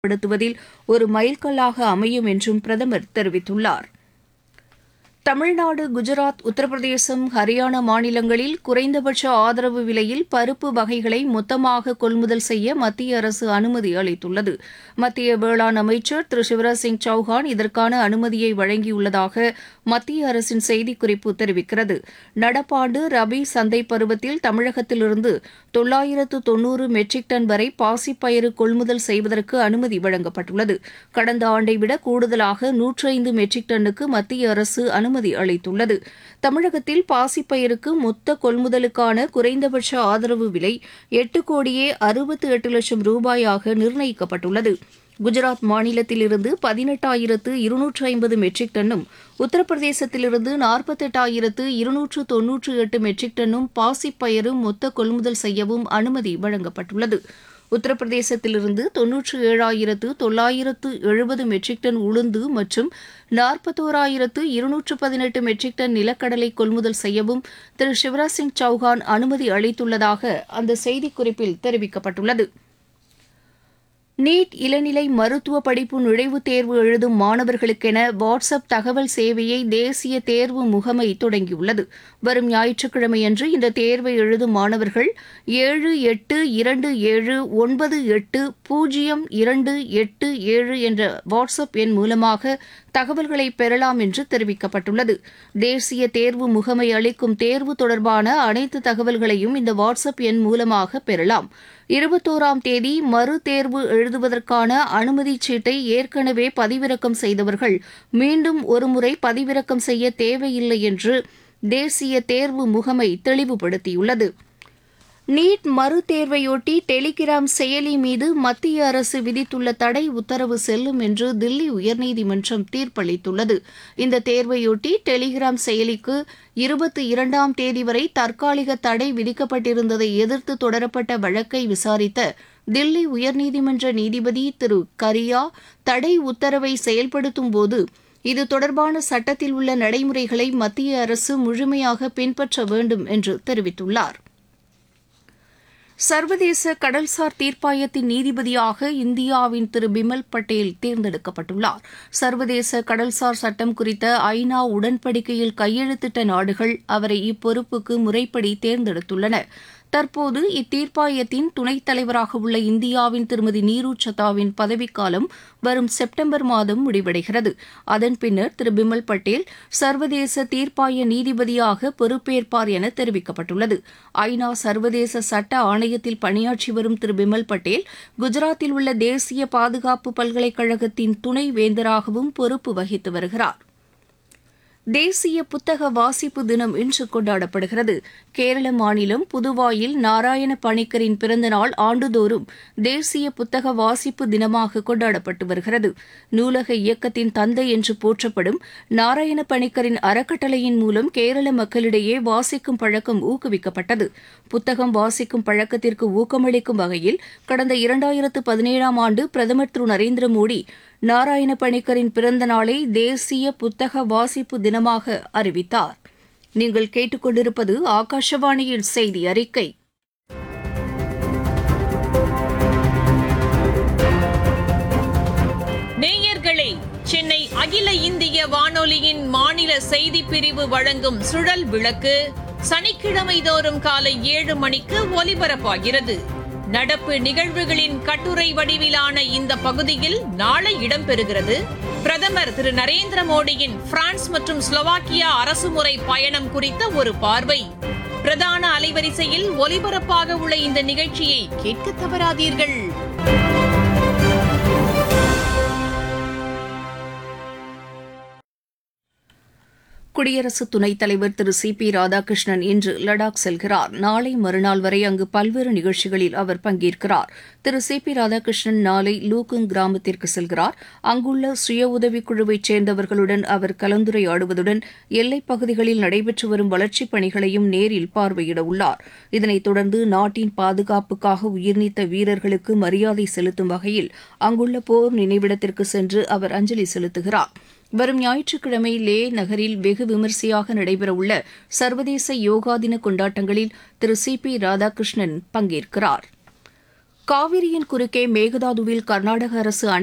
படுத்துவதில் ஒரு மைல்கல்லாக அமையும் என்றும் பிரதமர் தெரிவித்துள்ளார் தமிழ்நாடு குஜராத் உத்தரப்பிரதேசம் ஹரியானா மாநிலங்களில் குறைந்தபட்ச ஆதரவு விலையில் பருப்பு வகைகளை மொத்தமாக கொள்முதல் செய்ய மத்திய அரசு அனுமதி அளித்துள்ளது மத்திய வேளாண் அமைச்சர் திரு சிவராஜ் சிங் சௌஹான் இதற்கான அனுமதியை வழங்கியுள்ளதாக மத்திய அரசின் செய்திக்குறிப்பு தெரிவிக்கிறது நடப்பாண்டு ரபி சந்தை பருவத்தில் தமிழகத்திலிருந்து தொள்ளாயிரத்து தொன்னூறு மெட்ரிக் டன் வரை பாசிப்பயிறு கொள்முதல் செய்வதற்கு அனுமதி வழங்கப்பட்டுள்ளது கடந்த ஆண்டை விட கூடுதலாக நூற்று ஐந்து மெட்ரிக் டன்னுக்கு மத்திய அரசு அனுமதி அளித்துள்ளது தமிழகத்தில் பாசிப்பயிருக்கு மொத்த கொள்முதலுக்கான குறைந்தபட்ச ஆதரவு விலை எட்டு கோடியே அறுபத்து எட்டு லட்சம் ரூபாயாக நிர்ணயிக்கப்பட்டுள்ளது குஜராத் மாநிலத்திலிருந்து பதினெட்டாயிரத்து இருநூற்று ஐம்பது மெட்ரிக் டன்னும் உத்தரப்பிரதேசத்திலிருந்து நாற்பத்தெட்டாயிரத்து இருநூற்று தொன்னூற்று எட்டு மெட்ரிக் டன்னும் பாசிப்பயிறு மொத்த கொள்முதல் செய்யவும் அனுமதி வழங்கப்பட்டுள்ளது உத்தரப்பிரதேசத்திலிருந்து தொன்னூற்று ஏழாயிரத்து தொள்ளாயிரத்து எழுபது மெட்ரிக் டன் உளுந்து மற்றும் நாற்பத்தோராயிரத்து இருநூற்று பதினெட்டு மெட்ரிக் டன் நிலக்கடலை கொள்முதல் செய்யவும் திரு சிவராஜ் சிங் சௌஹான் அனுமதி அளித்துள்ளதாக அந்த செய்திக்குறிப்பில் தெரிவிக்கப்பட்டுள்ளது நீட் இளநிலை மருத்துவ படிப்பு நுழைவுத் தேர்வு எழுதும் மாணவர்களுக்கென வாட்ஸ்அப் தகவல் சேவையை தேசிய தேர்வு முகமை தொடங்கியுள்ளது வரும் ஞாயிற்றுக்கிழமையன்று இந்த தேர்வை எழுதும் மாணவர்கள் ஏழு எட்டு இரண்டு ஏழு ஒன்பது எட்டு பூஜ்ஜியம் இரண்டு எட்டு ஏழு என்ற வாட்ஸ்அப் எண் மூலமாக தகவல்களை பெறலாம் என்று தெரிவிக்கப்பட்டுள்ளது தேசிய தேர்வு முகமை அளிக்கும் தேர்வு தொடர்பான அனைத்து தகவல்களையும் இந்த வாட்ஸ்அப் எண் மூலமாக பெறலாம் இருபத்தோராம் தேதி மறு தேர்வு எழுதுவதற்கான அனுமதிச் சீட்டை ஏற்கனவே பதிவிறக்கம் செய்தவர்கள் மீண்டும் ஒருமுறை பதிவிறக்கம் செய்ய தேவையில்லை என்று தேசிய தேர்வு முகமை தெளிவுபடுத்தியுள்ளது நீட் மறுதேர்வையொட்டி டெலிகிராம் செயலி மீது மத்திய அரசு விதித்துள்ள தடை உத்தரவு செல்லும் என்று தில்லி உயர்நீதிமன்றம் தீர்ப்பளித்துள்ளது இந்த தேர்வையொட்டி டெலிகிராம் செயலிக்கு இருபத்தி இரண்டாம் தேதி வரை தற்காலிக தடை விதிக்கப்பட்டிருந்ததை எதிர்த்து தொடரப்பட்ட வழக்கை விசாரித்த தில்லி உயர்நீதிமன்ற நீதிபதி திரு கரியா தடை உத்தரவை செயல்படுத்தும் போது இது தொடர்பான சட்டத்தில் உள்ள நடைமுறைகளை மத்திய அரசு முழுமையாக பின்பற்ற வேண்டும் என்று தெரிவித்துள்ளார் சர்வதேச கடல்சார் தீர்ப்பாயத்தின் நீதிபதியாக இந்தியாவின் திரு பிமல் பட்டேல் தேர்ந்தெடுக்கப்பட்டுள்ளார் சர்வதேச கடல்சார் சட்டம் குறித்த ஐநா உடன்படிக்கையில் கையெழுத்திட்ட நாடுகள் அவரை இப்பொறுப்புக்கு முறைப்படி தேர்ந்தெடுத்துள்ளன தற்போது இத்தீர்ப்பாயத்தின் துணைத் தலைவராக உள்ள இந்தியாவின் திருமதி நீரு சத்தாவின் பதவிக்காலம் வரும் செப்டம்பர் மாதம் முடிவடைகிறது அதன் பின்னர் திரு பிமல் பட்டேல் சர்வதேச தீர்ப்பாய நீதிபதியாக பொறுப்பேற்பார் என தெரிவிக்கப்பட்டுள்ளது ஐநா சர்வதேச சட்ட ஆணையத்தில் பணியாற்றி வரும் திரு பிமல் பட்டேல் குஜராத்தில் உள்ள தேசிய பாதுகாப்பு பல்கலைக்கழகத்தின் துணை வேந்தராகவும் பொறுப்பு வகித்து வருகிறார் தேசிய புத்தக வாசிப்பு தினம் இன்று கொண்டாடப்படுகிறது கேரள மாநிலம் புதுவாயில் நாராயண பணிக்கரின் பிறந்தநாள் ஆண்டுதோறும் தேசிய புத்தக வாசிப்பு தினமாக கொண்டாடப்பட்டு வருகிறது நூலக இயக்கத்தின் தந்தை என்று போற்றப்படும் நாராயண பணிக்கரின் அறக்கட்டளையின் மூலம் கேரள மக்களிடையே வாசிக்கும் பழக்கம் ஊக்குவிக்கப்பட்டது புத்தகம் வாசிக்கும் பழக்கத்திற்கு ஊக்கமளிக்கும் வகையில் கடந்த இரண்டாயிரத்து பதினேழாம் ஆண்டு பிரதமர் திரு நரேந்திர மோடி நாராயண பணிக்கரின் பிறந்த நாளை தேசிய புத்தக வாசிப்பு தினமாக அறிவித்தார் நீங்கள் கேட்டுக்கொண்டிருப்பது ஆகாஷவாணியின் செய்தி அறிக்கை நேயர்களே சென்னை அகில இந்திய வானொலியின் மாநில செய்திப் பிரிவு வழங்கும் சுழல் விளக்கு சனிக்கிழமை தோறும் காலை ஏழு மணிக்கு ஒலிபரப்பாகிறது நடப்பு நிகழ்வுகளின் கட்டுரை வடிவிலான இந்த பகுதியில் நாளை இடம்பெறுகிறது பிரதமர் திரு நரேந்திர மோடியின் பிரான்ஸ் மற்றும் ஸ்லோவாக்கியா அரசுமுறை பயணம் குறித்த ஒரு பார்வை பிரதான அலைவரிசையில் ஒலிபரப்பாக உள்ள இந்த நிகழ்ச்சியை கேட்க தவறாதீர்கள் குடியரசு துணைத் தலைவர் திரு சி பி ராதாகிருஷ்ணன் இன்று லடாக் செல்கிறார் நாளை மறுநாள் வரை அங்கு பல்வேறு நிகழ்ச்சிகளில் அவர் பங்கேற்கிறார் திரு சி பி ராதாகிருஷ்ணன் நாளை லூகுங் கிராமத்திற்கு செல்கிறார் அங்குள்ள சுய உதவிக் குழுவைச் சேர்ந்தவர்களுடன் அவர் கலந்துரையாடுவதுடன் எல்லைப் பகுதிகளில் நடைபெற்று வரும் வளர்ச்சிப் பணிகளையும் நேரில் பார்வையிட உள்ளார் இதனைத் தொடர்ந்து நாட்டின் பாதுகாப்புக்காக உயிர்நீத்த வீரர்களுக்கு மரியாதை செலுத்தும் வகையில் அங்குள்ள போர் நினைவிடத்திற்கு சென்று அவர் அஞ்சலி செலுத்துகிறார் வரும் ஞாயிற்றுக்கிழமை லே நகரில் வெகு விமரிசையாக நடைபெறவுள்ள சர்வதேச யோகா தின கொண்டாட்டங்களில் திரு சி பி ராதாகிருஷ்ணன் பங்கேற்கிறார் காவிரியின் குறுக்கே மேகதாதுவில் கர்நாடக அரசு அணை